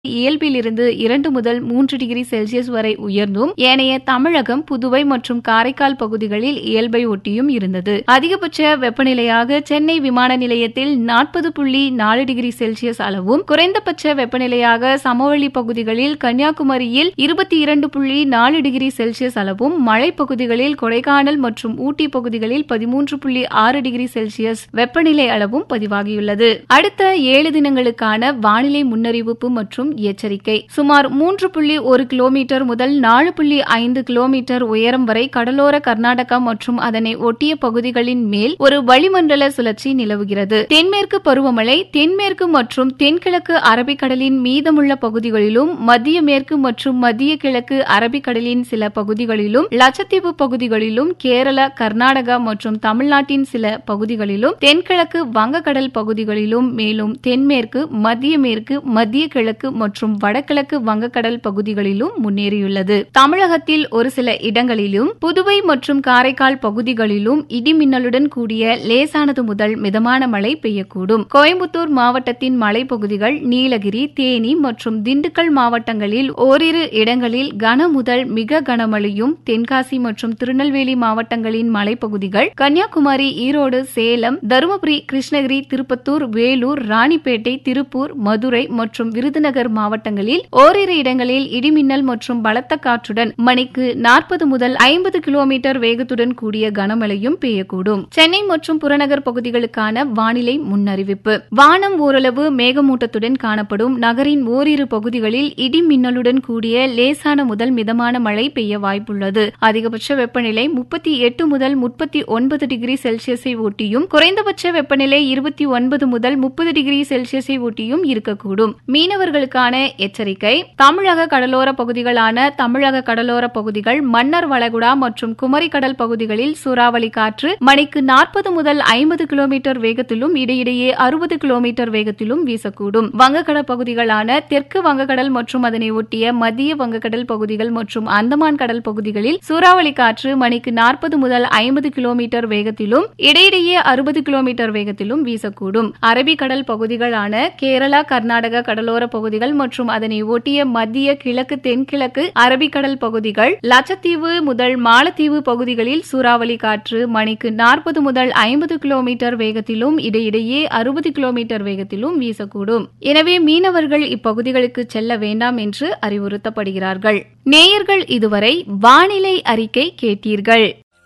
இயல்பிலிருந்து இரண்டு முதல் மூன்று டிகிரி செல்சியஸ் வரை உயர்ந்தும் ஏனைய தமிழகம் புதுவை மற்றும் காரைக்கால் பகுதிகளில் இயல்பை ஒட்டியும் இருந்தது அதிகபட்ச வெப்பநிலையாக சென்னை விமான நிலையத்தில் நாற்பது புள்ளி நாலு டிகிரி செல்சியஸ் அளவும் குறைந்தபட்ச வெப்பநிலையாக சமவெளி பகுதிகளில் கன்னியாகுமரியில் இருபத்தி இரண்டு புள்ளி நாலு டிகிரி செல்சியஸ் அளவும் மலைப்பகுதிகளில் கொடைக்கானல் மற்றும் ஊட்டி பகுதிகளில் பதிமூன்று புள்ளி ஆறு டிகிரி செல்சியஸ் வெப்பநிலை அளவும் பதிவாகியுள்ளது அடுத்த ஏழு தினங்களுக்கான வானிலை முன்னறிவிப்பு மற்றும் எச்சரிக்கை சுமார் மூன்று புள்ளி ஒரு கிலோமீட்டர் முதல் நாலு புள்ளி ஐந்து கிலோமீட்டர் உயரம் வரை கடலோர கர்நாடகா மற்றும் அதனை ஒட்டிய பகுதிகளின் மேல் ஒரு வளிமண்டல சுழற்சி நிலவுகிறது தென்மேற்கு பருவமழை தென்மேற்கு மற்றும் தென்கிழக்கு அரபிக்கடலின் மீதமுள்ள பகுதிகளிலும் மத்திய மேற்கு மற்றும் மத்திய கிழக்கு அரபிக்கடலின் சில பகுதிகளிலும் லட்சத்தீவு பகுதிகளிலும் கேரளா கர்நாடகா மற்றும் தமிழ்நாட்டின் சில பகுதிகளிலும் தென்கிழக்கு வங்கக்கடல் பகுதிகளிலும் மேலும் தென்மேற்கு மத்திய மேற்கு மத்திய கிழக்கு மற்றும் வடகிழக்கு வங்கக்கடல் பகுதிகளிலும் முன்னேறியுள்ளது தமிழகத்தில் ஒரு சில இடங்களிலும் புதுவை மற்றும் காரைக்கால் பகுதிகளிலும் இடிமின்னலுடன் கூடிய லேசானது முதல் மிதமான மழை பெய்யக்கூடும் கோயம்புத்தூர் மாவட்டத்தின் மலைப்பகுதிகள் நீலகிரி தேனி மற்றும் திண்டுக்கல் மாவட்டங்களில் ஓரிரு இடங்களில் கன முதல் மிக கனமழையும் தென்காசி மற்றும் திருநெல்வேலி மாவட்டங்களின் மலைப்பகுதிகள் கன்னியாகுமரி ஈரோடு சேலம் தருமபுரி கிருஷ்ணகிரி திருப்பத்தூர் வேலூர் ராணிப்பேட்டை திருப்பூர் மதுரை மற்றும் விருதுநகர் மாவட்டங்களில் ஓரிரு இடங்களில் இடிமின்னல் மற்றும் பலத்த காற்றுடன் மணிக்கு நாற்பது முதல் ஐம்பது கிலோமீட்டர் வேகத்துடன் கூடிய கனமழையும் பெய்யக்கூடும் சென்னை மற்றும் புறநகர் பகுதிகளுக்கான வானிலை முன்னறிவிப்பு வானம் ஓரளவு மேகமூட்டத்துடன் காணப்படும் நகரின் ஓரிரு பகுதிகளில் இடி மின்னலுடன் கூடிய லேசான முதல் மிதமான மழை பெய்ய வாய்ப்புள்ளது அதிகபட்ச வெப்பநிலை முப்பத்தி எட்டு முதல் முப்பத்தி ஒன்பது டிகிரி செல்சியஸை ஒட்டியும் குறைந்தபட்ச வெப்பநிலை இருபத்தி ஒன்பது முதல் முப்பது டிகிரி செல்சியஸை ஒட்டியும் இருக்கக்கூடும் மீனவர்களுக்கான எச்சரிக்கை தமிழக கடலோர பகுதிகளான தமிழக கடலோர பகுதிகள் மன்னர் வளைகுடா மற்றும் குமரி கடல் பகுதிகளில் சூறாவளி காற்று மணிக்கு நாற்பது முதல் ஐம்பது கிலோமீட்டர் வேகத்திலும் இடையிடையே அறுபது கிலோமீட்டர் வேகத்திலும் வீசக்கூடும் வங்கக்கடல் பகுதிகளான தெற்கு வங்கக்கடல் மற்றும் அதனை ஒட்டிய மத்திய வங்கக்கடல் பகுதிகள் மற்றும் அந்தமான் கடல் பகுதிகளில் சூறாவளி காற்று மணிக்கு நாற்பது முதல் ஐம்பது கிலோமீட்டர் வேகத்திலும் இடையிடையே அறுபது கிலோமீட்டர் வேகத்திலும் வீசக்கூடும் அரபிக்கடல் பகுதிகளான கேரளா கர்நாடக கடலோர பகுதிகள் மற்றும் அதனை ஒட்டிய மத்திய கிழக்கு தென்கிழக்கு அரபிக்கடல் பகுதிகள் லட்சத்தீவு முதல் மாலத்தீவு பகுதிகளில் சூறாவளி காற்று மணிக்கு நாற்பது முதல் ஐம்பது கிலோமீட்டர் வேகத்திலும் இடையிடையே அறுபது கிலோமீட்டர் வேகத்திலும் வீசக்கூடும் எனவே மீனவர்கள் இப்பகுதிகளுக்கு செல்ல வேண்டாம் என்று அறிவுறுத்தப்படுகிறார்கள் நேயர்கள் இதுவரை வானிலை அறிக்கை கேட்டீர்கள்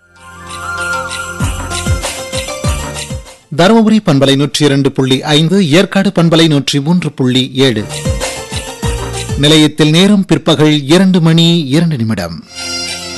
தருமபுரி பண்பலை நூற்றி இரண்டு புள்ளி ஐந்து ஏற்காடு பண்பலை நூற்றி மூன்று புள்ளி ஏழு நிலையத்தில் நேரம் பிற்பகல் இரண்டு மணி இரண்டு நிமிடம்